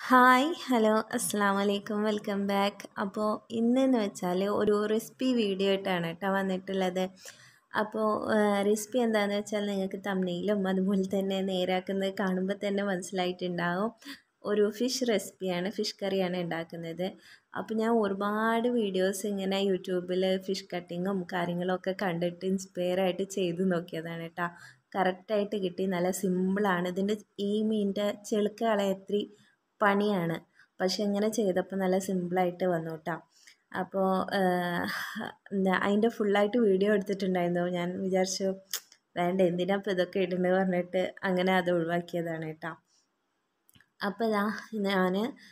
hi hello അസ്സാം വലൈക്കും welcome back അപ്പോൾ ഇന്നെന്ന് വെച്ചാൽ ഒരു റെസിപ്പി വീഡിയോ ആയിട്ടാണ് കേട്ടോ വന്നിട്ടുള്ളത് അപ്പോൾ റെസിപ്പി എന്താണെന്ന് വെച്ചാൽ നിങ്ങൾക്ക് തമ്മിലും അതുപോലെ തന്നെ നേരാക്കുന്നത് കാണുമ്പോൾ തന്നെ മനസ്സിലായിട്ടുണ്ടാകും ഒരു ഫിഷ് റെസിപ്പിയാണ് ഫിഷ് കറിയാണ് ഉണ്ടാക്കുന്നത് അപ്പോൾ ഞാൻ ഒരുപാട് വീഡിയോസ് ഇങ്ങനെ യൂട്യൂബിൽ ഫിഷ് കട്ടിങ്ങും കാര്യങ്ങളൊക്കെ കണ്ടിട്ട് ഇൻസ്പയർ ആയിട്ട് ചെയ്ത് നോക്കിയതാണ് കേട്ടോ കറക്റ്റായിട്ട് കിട്ടി നല്ല സിമ്പിളാണ് ഇതിൻ്റെ ഈ മീനിൻ്റെ ചെളുക്ക കളയത്രി പണിയാണ് പക്ഷെ ഇങ്ങനെ ചെയ്തപ്പോൾ നല്ല സിമ്പിളായിട്ട് വന്നു കേട്ടോ അപ്പോൾ എന്താ അതിൻ്റെ ഫുള്ളായിട്ട് വീഡിയോ എടുത്തിട്ടുണ്ടായിരുന്നു ഞാൻ വിചാരിച്ചു വേണ്ട എന്തിനാ ഇപ്പോൾ ഇതൊക്കെ ഇടുന്നത് പറഞ്ഞിട്ട് അങ്ങനെ അത് ഒഴിവാക്കിയതാണ് കേട്ടോ അപ്പോൾ ഇതാ ഞാൻ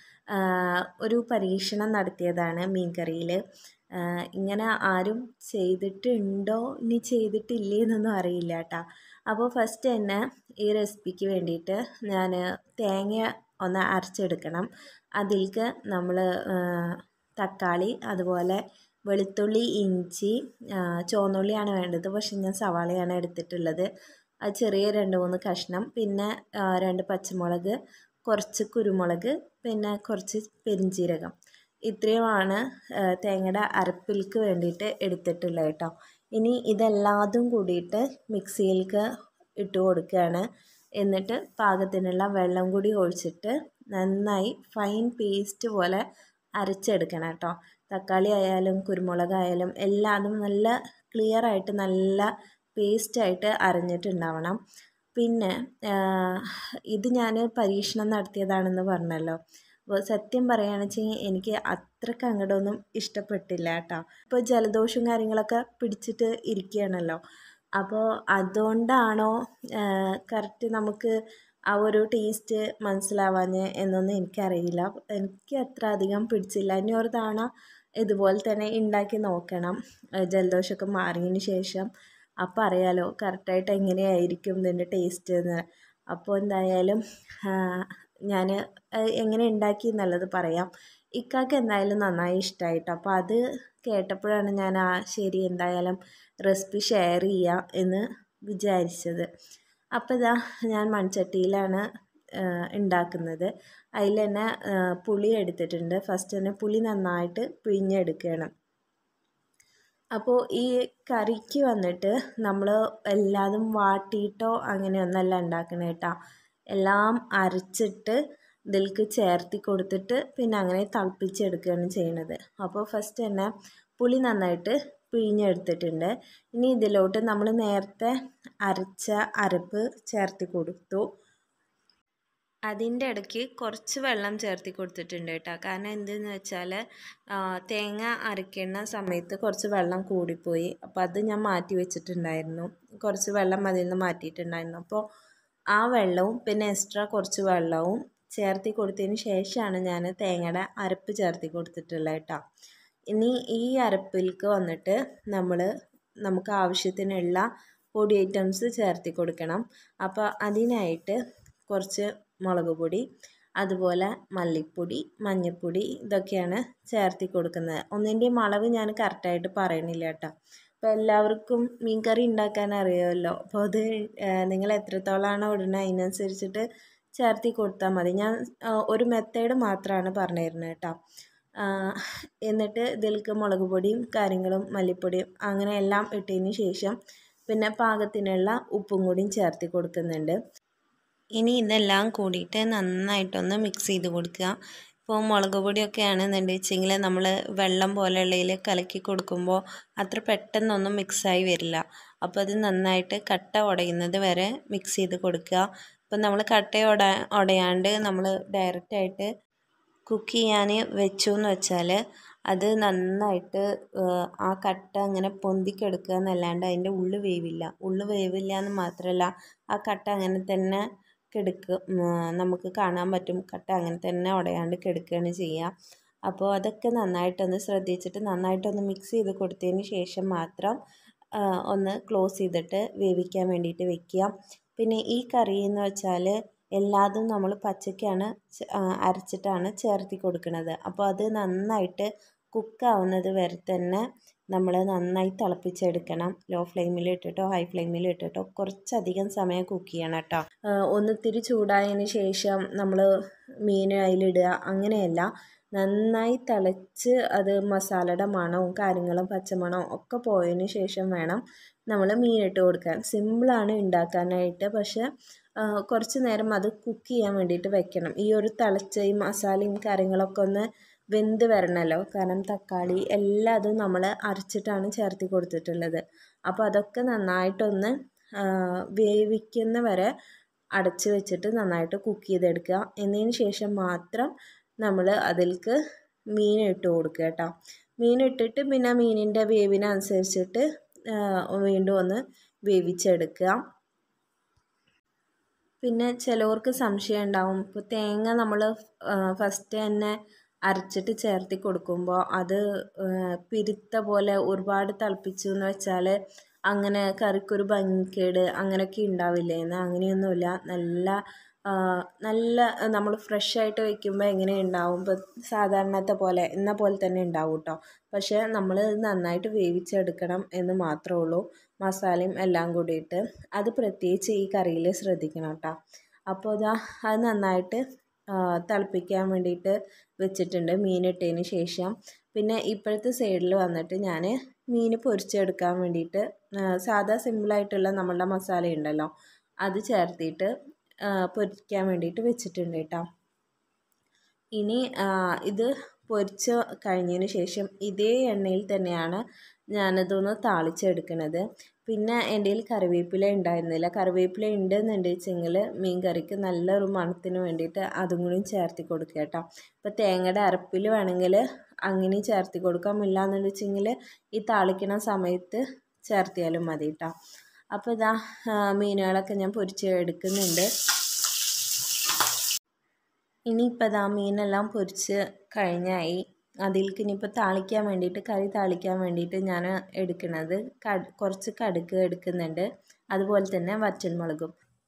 ഒരു പരീക്ഷണം നടത്തിയതാണ് മീൻ കറിയിൽ ഇങ്ങനെ ആരും ചെയ്തിട്ടുണ്ടോ ഇനി ചെയ്തിട്ടില്ലേ എന്നൊന്നും അറിയില്ല കേട്ടോ അപ്പോൾ ഫസ്റ്റ് തന്നെ ഈ റെസിപ്പിക്ക് വേണ്ടിയിട്ട് ഞാൻ തേങ്ങ ഒന്ന് അരച്ചെടുക്കണം അതിലേക്ക് നമ്മൾ തക്കാളി അതുപോലെ വെളുത്തുള്ളി ഇഞ്ചി ചുവന്നുള്ളിയാണ് വേണ്ടത് പക്ഷെ ഞാൻ സവാളയാണ് എടുത്തിട്ടുള്ളത് അത് ചെറിയ രണ്ട് മൂന്ന് കഷ്ണം പിന്നെ രണ്ട് പച്ചമുളക് കുറച്ച് കുരുമുളക് പിന്നെ കുറച്ച് പെരിഞ്ജീരകം ഇത്രയുമാണ് തേങ്ങയുടെ അരപ്പിലേക്ക് വേണ്ടിയിട്ട് എടുത്തിട്ടുള്ളത് കേട്ടോ ഇനി ഇതെല്ലാതും കൂടിയിട്ട് മിക്സിയിലേക്ക് ഇട്ട് കൊടുക്കുകയാണ് എന്നിട്ട് പാകത്തിനുള്ള വെള്ളം കൂടി ഒഴിച്ചിട്ട് നന്നായി ഫൈൻ പേസ്റ്റ് പോലെ അരച്ചെടുക്കണം കേട്ടോ തക്കാളി ആയാലും കുരുമുളകായാലും എല്ലാതും നല്ല ക്ലിയർ ആയിട്ട് നല്ല പേസ്റ്റായിട്ട് അരഞ്ഞിട്ടുണ്ടാവണം പിന്നെ ഇത് ഞാൻ പരീക്ഷണം നടത്തിയതാണെന്ന് പറഞ്ഞല്ലോ അപ്പോൾ സത്യം പറയുകയാണെന്ന് വെച്ചാൽ എനിക്ക് അത്രയ്ക്ക് അങ്ങോട്ടൊന്നും ഇഷ്ടപ്പെട്ടില്ല കേട്ടോ ഇപ്പോൾ ജലദോഷവും കാര്യങ്ങളൊക്കെ പിടിച്ചിട്ട് ഇരിക്കുകയാണല്ലോ അപ്പോൾ അതുകൊണ്ടാണോ കറക്റ്റ് നമുക്ക് ആ ഒരു ടേസ്റ്റ് മനസ്സിലാവാഞ്ഞ് എന്നൊന്നും എനിക്കറിയില്ല എനിക്ക് അത്ര അധികം പിടിച്ചില്ല ഇനി ഒരു തവണ ഇതുപോലെ തന്നെ ഉണ്ടാക്കി നോക്കണം ജലദോഷമൊക്കെ മാറിയതിന് ശേഷം അപ്പോൾ അറിയാലോ കറക്റ്റായിട്ട് എങ്ങനെയായിരിക്കും ഇതിൻ്റെ ടേസ്റ്റ് എന്ന് അപ്പോൾ എന്തായാലും ഞാൻ എങ്ങനെ ഉണ്ടാക്കി എന്നുള്ളത് പറയാം ഇക്കാക്ക് എന്തായാലും നന്നായി ഇഷ്ടമായിട്ടോ അപ്പോൾ അത് കേട്ടപ്പോഴാണ് ഞാൻ ആ ശരി എന്തായാലും റെസിപ്പി ഷെയർ ചെയ്യാം എന്ന് വിചാരിച്ചത് അപ്പോൾ ഇതാ ഞാൻ മൺചട്ടിയിലാണ് ഉണ്ടാക്കുന്നത് അതിൽ തന്നെ പുളി എടുത്തിട്ടുണ്ട് ഫസ്റ്റ് തന്നെ പുളി നന്നായിട്ട് പിഴിഞ്ഞെടുക്കണം അപ്പോൾ ഈ കറിക്ക് വന്നിട്ട് നമ്മൾ എല്ലാതും വാട്ടിയിട്ടോ അങ്ങനെയൊന്നല്ല ഉണ്ടാക്കണേ കേട്ടോ എല്ലാം അരച്ചിട്ട് ഇതിലേക്ക് ചേർത്തി കൊടുത്തിട്ട് പിന്നെ അങ്ങനെ തിളപ്പിച്ചെടുക്കുകയാണ് ചെയ്യുന്നത് അപ്പോൾ ഫസ്റ്റ് തന്നെ പുളി നന്നായിട്ട് പിഴിഞ്ഞെടുത്തിട്ടുണ്ട് ഇനി ഇതിലോട്ട് നമ്മൾ നേരത്തെ അരച്ച അരപ്പ് ചേർത്തി കൊടുത്തു അതിൻ്റെ ഇടയ്ക്ക് കുറച്ച് വെള്ളം ചേർത്തി കൊടുത്തിട്ടുണ്ട് കേട്ടോ കാരണം എന്തെന്ന് വെച്ചാൽ തേങ്ങ അരയ്ക്കുന്ന സമയത്ത് കുറച്ച് വെള്ളം കൂടിപ്പോയി അപ്പോൾ അത് ഞാൻ മാറ്റി വെച്ചിട്ടുണ്ടായിരുന്നു കുറച്ച് വെള്ളം അതിൽ നിന്ന് മാറ്റിയിട്ടുണ്ടായിരുന്നു അപ്പോൾ ആ വെള്ളവും പിന്നെ എക്സ്ട്രാ കുറച്ച് വെള്ളവും ചേർത്തി കൊടുത്തതിന് ശേഷമാണ് ഞാൻ തേങ്ങയുടെ അരപ്പ് ചേർത്തി കൊടുത്തിട്ടുള്ളത് കേട്ടോ ഇനി ഈ അരപ്പിലേക്ക് വന്നിട്ട് നമ്മൾ നമുക്ക് ആവശ്യത്തിനുള്ള പൊടി ഐറ്റംസ് ചേർത്തി കൊടുക്കണം അപ്പോൾ അതിനായിട്ട് കുറച്ച് മുളക് പൊടി അതുപോലെ മല്ലിപ്പൊടി മഞ്ഞൾപ്പൊടി ഇതൊക്കെയാണ് ചേർത്തി കൊടുക്കുന്നത് ഒന്നിൻ്റെയും അളവ് ഞാൻ കറക്റ്റായിട്ട് പറയണില്ല കേട്ടോ അപ്പോൾ എല്ലാവർക്കും മീൻ കറി ഉണ്ടാക്കാൻ അറിയാമല്ലോ അപ്പോൾ അത് നിങ്ങൾ എത്രത്തോളമാണോ ഇടുന്നത് അതിനനുസരിച്ചിട്ട് ചേർത്തി കൊടുത്താൽ മതി ഞാൻ ഒരു മെത്തേഡ് മാത്രമാണ് പറഞ്ഞു തരുന്നത് കേട്ടോ എന്നിട്ട് ഇതിലേക്ക് മുളക് പൊടിയും കാര്യങ്ങളും മല്ലിപ്പൊടിയും അങ്ങനെ എല്ലാം ഇട്ടതിന് ശേഷം പിന്നെ പാകത്തിനുള്ള ഉപ്പും കൂടിയും ചേർത്തി കൊടുക്കുന്നുണ്ട് ഇനി ഇതെല്ലാം കൂടിയിട്ട് നന്നായിട്ടൊന്ന് മിക്സ് ചെയ്ത് കൊടുക്കുക ഇപ്പോൾ മുളക് പൊടിയൊക്കെ ആണെന്നുണ്ട് വെച്ചെങ്കിൽ നമ്മൾ വെള്ളം പോലെയുള്ളതിൽ കലക്കി കൊടുക്കുമ്പോൾ അത്ര പെട്ടെന്നൊന്നും മിക്സായി വരില്ല അപ്പോൾ അത് നന്നായിട്ട് കട്ട ഉടയുന്നത് വരെ മിക്സ് ചെയ്ത് കൊടുക്കുക ഇപ്പം നമ്മൾ കട്ട ഉട ഉടയാണ്ട് നമ്മൾ ഡയറക്റ്റായിട്ട് കുക്ക് ചെയ്യാൻ വെച്ചു എന്ന് വെച്ചാൽ അത് നന്നായിട്ട് ആ കട്ട അങ്ങനെ പൊന്തിക്കെടുക്കുക എന്നല്ലാണ്ട് അതിൻ്റെ ഉള്ളു വേവില്ല ഉള്ളു വേവില്ല എന്ന് മാത്രമല്ല ആ കട്ട അങ്ങനെ തന്നെ കെടുക്കുക നമുക്ക് കാണാൻ പറ്റും കട്ട അങ്ങനെ തന്നെ ഉടയാണ്ട് കെടുക്കുകയാണ് ചെയ്യുക അപ്പോൾ അതൊക്കെ നന്നായിട്ടൊന്ന് ശ്രദ്ധിച്ചിട്ട് നന്നായിട്ടൊന്ന് മിക്സ് ചെയ്ത് കൊടുത്തതിന് ശേഷം മാത്രം ഒന്ന് ക്ലോസ് ചെയ്തിട്ട് വേവിക്കാൻ വേണ്ടിയിട്ട് വെക്കുക പിന്നെ ഈ കറി എന്ന് വെച്ചാൽ എല്ലാതും നമ്മൾ പച്ചക്കാണ് അരച്ചിട്ടാണ് ചേർത്തി കൊടുക്കുന്നത് അപ്പോൾ അത് നന്നായിട്ട് കുക്കാവുന്നത് വരെ തന്നെ നമ്മൾ നന്നായി തിളപ്പിച്ചെടുക്കണം ലോ ഫ്ലെയിമിൽ ഇട്ടിട്ടോ ഹൈ ഫ്ലെയിമിൽ ഇട്ടിട്ടോ കുറച്ചധികം സമയം കുക്ക് ചെയ്യണം കേട്ടോ ഒന്നിത്തിരി ചൂടായതിന് ശേഷം നമ്മൾ മീൻ അതിലിടുക അങ്ങനെയല്ല നന്നായി തിളച്ച് അത് മസാലയുടെ മണവും കാര്യങ്ങളും പച്ചമണവും ഒക്കെ പോയതിന് ശേഷം വേണം നമ്മൾ മീനിട്ട് കൊടുക്കാൻ സിമ്പിളാണ് ഉണ്ടാക്കാനായിട്ട് പക്ഷേ കുറച്ച് നേരം അത് കുക്ക് ചെയ്യാൻ വേണ്ടിയിട്ട് വെക്കണം ഈ ഒരു തിളച്ച ഈ മസാലയും കാര്യങ്ങളൊക്കെ ഒന്ന് വെന്ത് വരണമല്ലോ കാരണം തക്കാളി എല്ലാം അതും നമ്മൾ അരച്ചിട്ടാണ് ചേർത്തി കൊടുത്തിട്ടുള്ളത് അപ്പോൾ അതൊക്കെ നന്നായിട്ടൊന്ന് വേവിക്കുന്ന വരെ അടച്ച് വെച്ചിട്ട് നന്നായിട്ട് കുക്ക് ചെയ്തെടുക്കുക എന്നതിന് ശേഷം മാത്രം നമ്മൾ അതിലേക്ക് മീൻ ഇട്ട് കൊടുക്കുക കേട്ടോ മീൻ ഇട്ടിട്ട് പിന്നെ മീനിൻ്റെ വേവിനനുസരിച്ചിട്ട് വീണ്ടും ഒന്ന് വേവിച്ചെടുക്കുക പിന്നെ ചിലവർക്ക് സംശയം ഉണ്ടാവും ഇപ്പോൾ തേങ്ങ നമ്മൾ ഫസ്റ്റ് തന്നെ അരച്ചിട്ട് ചേർത്തി കൊടുക്കുമ്പോൾ അത് പിരുത്ത പോലെ ഒരുപാട് തിളപ്പിച്ചു എന്ന് വെച്ചാൽ അങ്ങനെ കറിക്കൊരു ഭംഗിക്കേട് അങ്ങനെയൊക്കെ ഉണ്ടാവില്ലേ എന്ന് അങ്ങനെയൊന്നുമില്ല നല്ല നല്ല നമ്മൾ ഫ്രഷ് ആയിട്ട് വയ്ക്കുമ്പോൾ എങ്ങനെ ഉണ്ടാവും ഇപ്പോൾ സാധാരണത്തെ പോലെ എന്ന പോലെ തന്നെ ഉണ്ടാവും കേട്ടോ പക്ഷേ നമ്മൾ നന്നായിട്ട് വേവിച്ചെടുക്കണം എന്ന് മാത്രമേ ഉള്ളൂ മസാലയും എല്ലാം കൂടിയിട്ട് അത് പ്രത്യേകിച്ച് ഈ കറിയിൽ ശ്രദ്ധിക്കണം കേട്ടോ അപ്പോൾ ഇതാ അത് നന്നായിട്ട് തിളപ്പിക്കാൻ വേണ്ടിയിട്ട് വെച്ചിട്ടുണ്ട് മീനിട്ടതിന് ശേഷം പിന്നെ ഇപ്പോഴത്തെ സൈഡിൽ വന്നിട്ട് ഞാൻ മീൻ പൊരിച്ചെടുക്കാൻ വേണ്ടിയിട്ട് സാധാ സിമ്പിളായിട്ടുള്ള നമ്മളുടെ മസാല ഉണ്ടല്ലോ അത് ചേർത്തിട്ട് പൊരിക്കാൻ വേണ്ടിയിട്ട് വെച്ചിട്ടുണ്ട് കേട്ടോ ഇനി ഇത് പൊരിച്ച് കഴിഞ്ഞതിന് ശേഷം ഇതേ എണ്ണയിൽ തന്നെയാണ് ഞാനതൊന്ന് താളിച്ചെടുക്കുന്നത് പിന്നെ എൻ്റെ കയ്യിൽ കറിവേപ്പില ഉണ്ടായിരുന്നില്ല കറിവേപ്പില ഉണ്ടെന്നുണ്ട് വെച്ചെങ്കിൽ മീൻ കറിക്ക് നല്ലൊരു മണത്തിന് വേണ്ടിയിട്ട് അതും കൂടി ചേർത്തി കൊടുക്കുക കേട്ടോ ഇപ്പോൾ തേങ്ങയുടെ അരപ്പിൽ വേണമെങ്കിൽ അങ്ങനെ ചേർത്തി കൊടുക്കാം ഇല്ലാന്ന് വെച്ചെങ്കിൽ ഈ താളിക്കണ സമയത്ത് ചേർത്തിയാലും മതി കേട്ടോ അപ്പോൾ ഇതാ മീനുകളൊക്കെ ഞാൻ പൊരിച്ച് എടുക്കുന്നുണ്ട് ഇനിയിപ്പോൾ ഇതാ മീനെല്ലാം പൊരിച്ച് കഴിഞ്ഞായി അതിലേക്ക് ഇനിയിപ്പോൾ താളിക്കാൻ വേണ്ടിയിട്ട് കറി താളിക്കാൻ വേണ്ടിയിട്ട് ഞാൻ എടുക്കുന്നത് കട് കുറച്ച് കടുക് എടുക്കുന്നുണ്ട് അതുപോലെ തന്നെ വറ്റൽമുളകും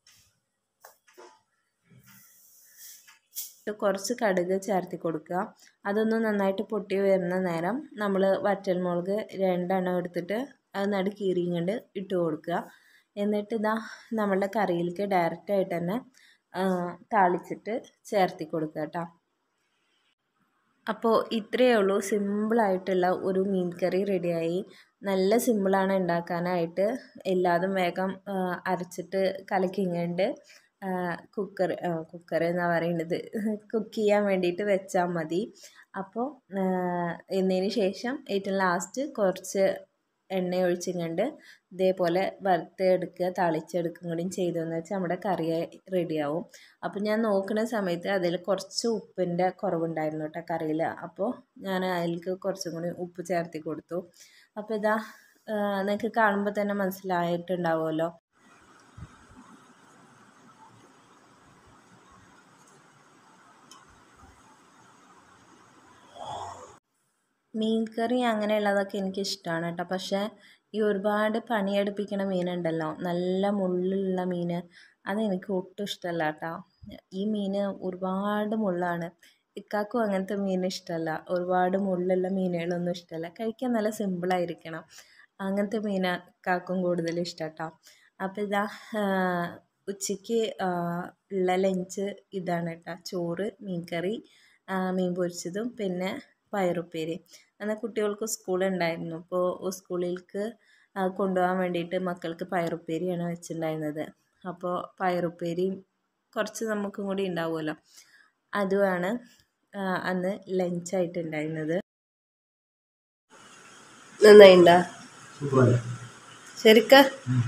കുറച്ച് കടുക് ചേർത്തി കൊടുക്കുക അതൊന്ന് നന്നായിട്ട് പൊട്ടി വരുന്ന നേരം നമ്മൾ വറ്റൽമുളക് രണ്ടെണ്ണം എടുത്തിട്ട് അത് നടു കീറിയും ഇട്ട് കൊടുക്കുക എന്നിട്ട് ഇതാ നമ്മളുടെ കറിയിലേക്ക് ഡയറക്റ്റായിട്ട് തന്നെ താളിച്ചിട്ട് ചേർത്തി കൊടുക്കുക കേട്ടോ അപ്പോൾ ഇത്രയേ ഉള്ളൂ സിമ്പിളായിട്ടുള്ള ഒരു മീൻ കറി റെഡിയായി നല്ല സിമ്പിളാണ് ഉണ്ടാക്കാനായിട്ട് എല്ലാതും വേഗം അരച്ചിട്ട് കലക്കിങ്ങണ്ട് കുക്കർ കുക്കർ എന്നാണ് പറയുന്നത് കുക്ക് ചെയ്യാൻ വേണ്ടിയിട്ട് വെച്ചാൽ മതി അപ്പോൾ എന്നതിന് ശേഷം ഏറ്റവും ലാസ്റ്റ് കുറച്ച് എണ്ണ ഒഴിച്ചിങ്ങണ്ട് ഇതേപോലെ വറുത്തെടുക്കുക താളിച്ചെടുക്കുകയും കൂടി ചെയ്തതെന്ന് വെച്ചാൽ നമ്മുടെ കറി റെഡിയാവും അപ്പോൾ ഞാൻ നോക്കുന്ന സമയത്ത് അതിൽ കുറച്ച് ഉപ്പിൻ്റെ കുറവുണ്ടായിരുന്നു കേട്ടോ കറിയിൽ അപ്പോൾ ഞാൻ അതിലേക്ക് കുറച്ചും കൂടി ഉപ്പ് ചേർത്തി കൊടുത്തു അപ്പോൾ ഇതാ നിങ്ങൾക്ക് കാണുമ്പോൾ തന്നെ മനസ്സിലായിട്ടുണ്ടാവുമല്ലോ മീൻ കറി അങ്ങനെയുള്ളതൊക്കെ എനിക്ക് ഇഷ്ടമാണ് കേട്ടോ പക്ഷേ ഈ ഒരുപാട് പണിയെടുപ്പിക്കണ മീനുണ്ടല്ലോ നല്ല മുള്ളുള്ള മീൻ അതെനിക്ക് ഒട്ടും ഇഷ്ടമല്ല കേട്ടോ ഈ മീൻ ഒരുപാട് മുള്ളാണ് ഇക്കാക്കും അങ്ങനത്തെ മീൻ ഇഷ്ടമല്ല ഒരുപാട് മുള്ളുള്ള മീനുകളൊന്നും ഇഷ്ടമല്ല കഴിക്കാൻ നല്ല സിമ്പിളായിരിക്കണം അങ്ങനത്തെ മീൻ ഇക്കാക്കും കൂടുതൽ ഇഷ്ടം കേട്ടോ അപ്പോൾ ഇതാ ഉച്ചയ്ക്ക് ഉള്ള ലഞ്ച് ഇതാണ് കേട്ടോ ചോറ് മീൻ കറി മീൻ പൊരിച്ചതും പിന്നെ പയറുപ്പേരി അന്ന് കുട്ടികൾക്ക് സ്കൂളുണ്ടായിരുന്നു അപ്പോൾ സ്കൂളിലേക്ക് കൊണ്ടുപോകാൻ വേണ്ടിയിട്ട് മക്കൾക്ക് പയറുപ്പേരിയാണ് വെച്ചിട്ടുണ്ടായിരുന്നത് അപ്പോൾ പയറുപ്പേരിയും കുറച്ച് നമുക്കും കൂടി ഉണ്ടാവുമല്ലോ അതുമാണ് അന്ന് ലഞ്ചായിട്ട് ഉണ്ടായിരുന്നത് നന്നായിണ്ടാ ശരിക്ക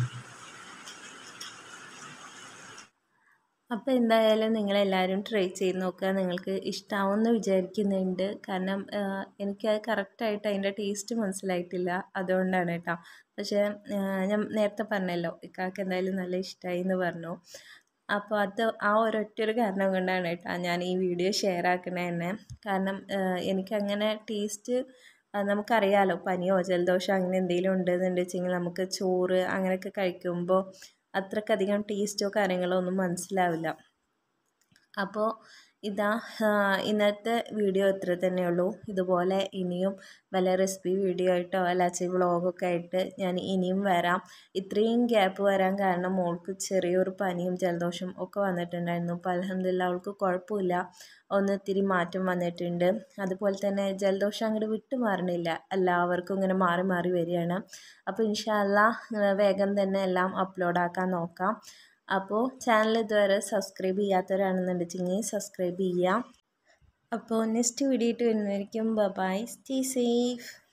അപ്പോൾ എന്തായാലും നിങ്ങളെല്ലാവരും ട്രൈ ചെയ്ത് നോക്കുക നിങ്ങൾക്ക് ഇഷ്ടമാവുമെന്ന് വിചാരിക്കുന്നുണ്ട് കാരണം എനിക്ക് കറക്റ്റായിട്ട് അതിൻ്റെ ടേസ്റ്റ് മനസ്സിലായിട്ടില്ല അതുകൊണ്ടാണ് കേട്ടോ പക്ഷേ ഞാൻ നേരത്തെ പറഞ്ഞല്ലോ ഇക്കാക്ക് എന്തായാലും നല്ല ഇഷ്ടമായി എന്ന് പറഞ്ഞു അപ്പോൾ അത് ആ ഒരൊറ്റൊരു കാരണം കൊണ്ടാണ് കേട്ടോ ഞാൻ ഈ വീഡിയോ ഷെയർ ആക്കണേ തന്നെ കാരണം എനിക്കങ്ങനെ ടേസ്റ്റ് നമുക്കറിയാലോ പനിയോ ജലദോഷമോ അങ്ങനെ എന്തെങ്കിലും ഉണ്ടെന്നുണ്ട് വെച്ചെങ്കിൽ നമുക്ക് ചോറ് അങ്ങനെയൊക്കെ കഴിക്കുമ്പോൾ അത്രക്കധികം ടേസ്റ്റോ കാര്യങ്ങളോ ഒന്നും മനസ്സിലാവില്ല അപ്പോൾ ഇതാ ആ, ഇന്നത്തെ വീഡിയോ ഇത്ര തന്നെയുള്ളൂ ഇതുപോലെ ഇനിയും വല്ല റെസിപ്പി വീഡിയോ ആയിട്ടോ അല്ലാച്ച വ്ളോഗൊക്കെ ആയിട്ട് ഞാൻ ഇനിയും വരാം ഇത്രയും ഗ്യാപ്പ് വരാൻ കാരണം മോൾക്ക് ചെറിയൊരു പനിയും ജലദോഷം ഒക്കെ വന്നിട്ടുണ്ടായിരുന്നു അപ്പോൾ അലഹമില്ല അവൾക്ക് കുഴപ്പമില്ല ഒന്ന് ഇത്തിരി മാറ്റം വന്നിട്ടുണ്ട് അതുപോലെ തന്നെ ജലദോഷം അങ്ങോട്ട് വിട്ടു മാറണില്ല എല്ലാവർക്കും ഇങ്ങനെ മാറി മാറി വരികയാണ് അപ്പോൾ ഇൻഷാല്ല വേഗം തന്നെ എല്ലാം അപ്ലോഡ് ആക്കാൻ നോക്കാം അപ്പോൾ ചാനൽ ഇതുവരെ സബ്സ്ക്രൈബ് ചെയ്യാത്തവരാണെന്നുണ്ടെങ്കിൽ സബ്സ്ക്രൈബ് ചെയ്യാം അപ്പോൾ നെക്സ്റ്റ് വീഡിയോ ആയിട്ട് വരുന്നതായിരിക്കും ബൈ സ്റ്റേ സേഫ്